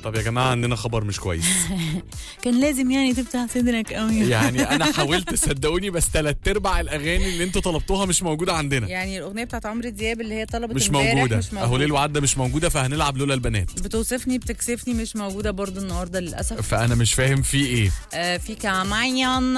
طب يا جماعه عندنا خبر مش كويس كان لازم يعني تفتح صدرك قوي يعني انا حاولت صدقوني بس تلات ارباع الاغاني اللي انتوا طلبتوها مش موجوده عندنا يعني الاغنيه بتاعت عمرو دياب اللي هي طلبت مش امبارح موجوده مش اهو ليل موجوده وعدة مش موجوده فهنلعب لولا البنات بتوصفني بتكسفني مش موجوده برضو النهارده للاسف فانا مش فاهم في ايه آه في كمان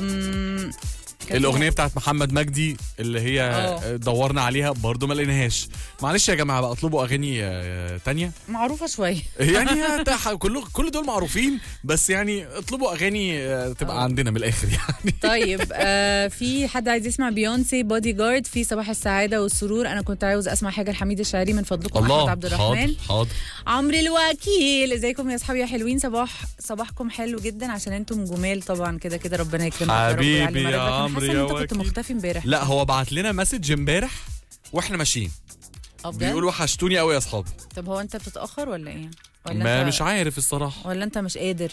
آم، كان الاغنيه بتاعت محمد مجدي اللي هي اه. دورنا عليها برضو ما لقيناهاش معلش يا جماعه بقى اطلبوا اغاني آه، تانية معروفه شويه يعني تح- كل كل دول معروفين بس يعني اطلبوا اغاني آه، تبقى اه. عندنا من الاخر يعني طيب آه في حد عايز يسمع بيونسي بودي جارد في صباح السعاده والسرور انا كنت عاوز اسمع حاجه لحميد الشاعري من فضلكم احمد عبد الرحمن حاضر حاضر عمرو الوكيل ازيكم يا اصحابي يا حلوين صباح صباحكم حلو جدا عشان انتم جمال طبعا كده كده ربنا يكرمك يا رب حبيبي ويعلي يا مرتبك. أنا عمرو حاسة يا إن انت كنت وكيل. مختفي امبارح لا هو بعت لنا مسج امبارح واحنا ماشيين اه بجد؟ بيقول وحشتوني قوي يا اصحابي طب هو انت بتتاخر ولا ايه ولا ما انت مش عارف الصراحه ولا انت مش قادر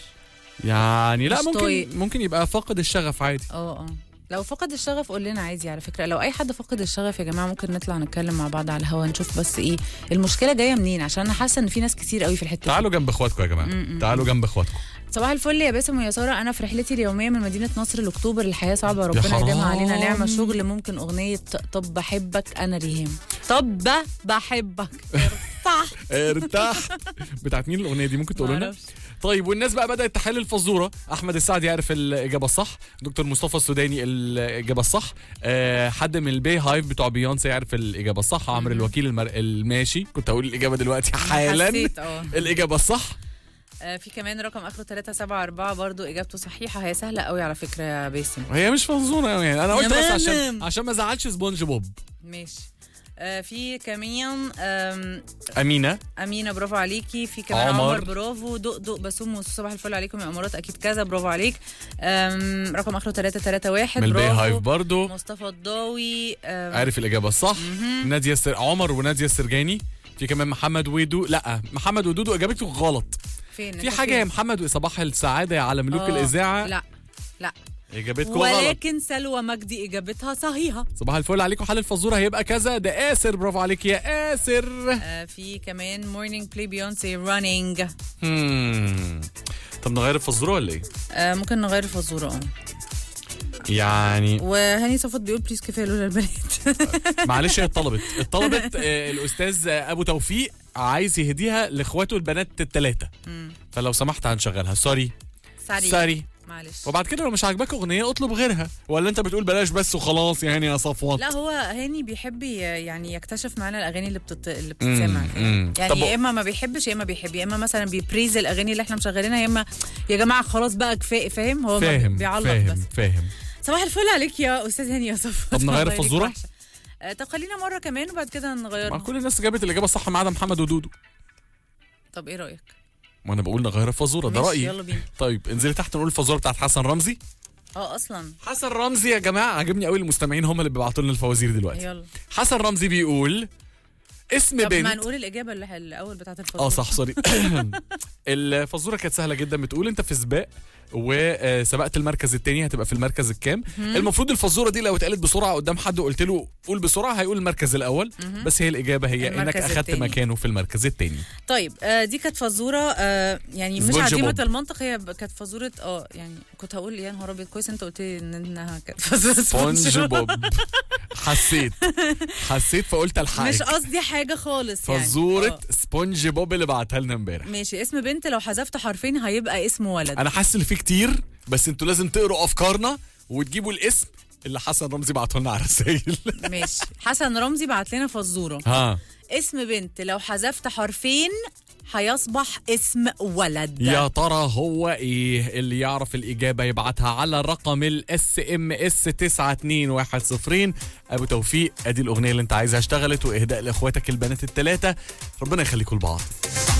يعني لا مش ممكن طايق. ممكن يبقى فاقد الشغف عادي اه اه لو فقد الشغف قول لنا عادي على فكره لو اي حد فقد الشغف يا جماعه ممكن نطلع نتكلم مع بعض على الهوا نشوف بس ايه المشكله جايه منين عشان انا حاسه ان في ناس كتير قوي في الحته دي. تعالوا جنب اخواتكم يا جماعه تعالوا جنب اخواتكم صباح الفل يا باسم ويا ساره انا في رحلتي اليوميه من مدينه نصر لاكتوبر الحياه صعبه ربنا حرام. يديمها علينا نعمه شغل ممكن اغنيه طب بحبك انا ريهام طب بحبك ارتاح ارتحت بتاعت مين الاغنيه دي ممكن تقولوا لنا معرفش. طيب والناس بقى بدات تحل الفزوره احمد السعد يعرف الاجابه الصح دكتور مصطفى السوداني الاجابه الصح أه حد من البي هايف بتوع بيونسي يعرف الاجابه الصح عمرو الوكيل المر... الماشي كنت هقول الاجابه دلوقتي حالا حسيت اه الاجابه الصح آه، في كمان رقم اخره 374 برضو اجابته صحيحه هي سهله قوي على فكره يا باسم هي مش فزوره قوي يعني انا قلت يا بس عشان مانم. عشان ما ازعلش سبونج بوب ماشي آه، في كمان آم، امينه امينه برافو عليكي في كمان عمر. عمر, برافو دق دق بسوم صباح الفل عليكم يا امارات اكيد كذا برافو عليك آم، رقم اخره 331 من البي برافو هايف برضو مصطفى الضاوي آم، عارف الاجابه الصح ناديه السر... عمر وناديه السرجاني في كمان محمد ودو لا محمد ودودو اجابته غلط فين في أنت حاجه فين؟ يا محمد وصباح السعاده يا على ملوك آه، الاذاعه لا لا اجابتكم غلط ولكن سلوى مجدي اجابتها صحيحه صباح الفل عليكم حل الفزوره هيبقى كذا ده آسر برافو عليك يا آسر آه، في كمان مورنينج بلاي بيونسي رانينج هم. طب نغير الفزوره ولا ايه؟ ممكن نغير الفزوره اه يعني وهاني صفوت بيقول بليز كفايه لولا البنات معلش هي اتطلبت اتطلبت آه، الاستاذ آه، ابو توفيق عايز يهديها لاخواته البنات الثلاثه فلو سمحت هنشغلها سوري ساري سوري معلش وبعد كده لو مش عاجباك اغنيه اطلب غيرها ولا انت بتقول بلاش بس وخلاص يعني يا صفوان لا هو هاني بيحب ي- يعني يكتشف معانا الاغاني اللي بتت... اللي بتتسمع مم، فاهم؟ مم. يعني طب- يا اما ما بيحبش يا اما بيحب يا اما مثلا بيبريز الاغاني اللي احنا مشغلينها يا اما يا جماعه خلاص بقى كفايه فاهم هو ما فاهم بيعلق فاهم بس فاهم صباح الفل عليك يا استاذ هاني يا صف طب نغير الفزورة؟ طب خلينا مره كمان وبعد كده مع نغيرها كل الناس جابت الاجابه الصح ما عدا محمد ودودو طب ايه رايك ما انا بقول نغير الفزوره ده ماشي، رايي يلا بينا طيب انزلي تحت نقول الفزوره بتاعت حسن رمزي اه اصلا حسن رمزي يا جماعه عجبني قوي المستمعين هم اللي بيبعتوا لنا الفوازير دلوقتي يلا حسن رمزي بيقول اسم طب ما بنت نقول الاجابه اللي الاول بتاعت الفزوره اه صح سوري الفزوره كانت سهله جدا بتقول انت في سباق وسبقت المركز الثاني هتبقى في المركز الكام المفروض الفزوره دي لو اتقالت بسرعه قدام حد وقلت له قول بسرعه هيقول المركز الاول بس هي الاجابه هي انك المركز اخذت التاني. مكانه في المركز الثاني طيب آه دي كانت فزوره آه يعني مش سبونج عديمه بوب. المنطق هي ب- كانت فزوره اه يعني كنت هقول يا نهار ابيض كويس انت قلت لي ان انها كانت فزوره سبونج بوب حسيت حسيت فقلت الحقك مش قصدي حاجه خالص يعني فزوره آه. سبونج بوب اللي بعتها لنا امبارح ماشي اسم بنت لو حذفت حرفين هيبقى اسم ولد انا حاسس ان في كتير بس انتوا لازم تقروا افكارنا وتجيبوا الاسم اللي حسن رمزي بعته لنا على الرسائل ماشي حسن رمزي بعت لنا فزوره ها اسم بنت لو حذفت حرفين هيصبح اسم ولد يا ترى هو ايه اللي يعرف الاجابه يبعتها على رقم الاس ام اس 92110 ابو توفيق ادي الاغنيه اللي انت عايزها اشتغلت واهداء لاخواتك البنات الثلاثه ربنا يخليكم لبعض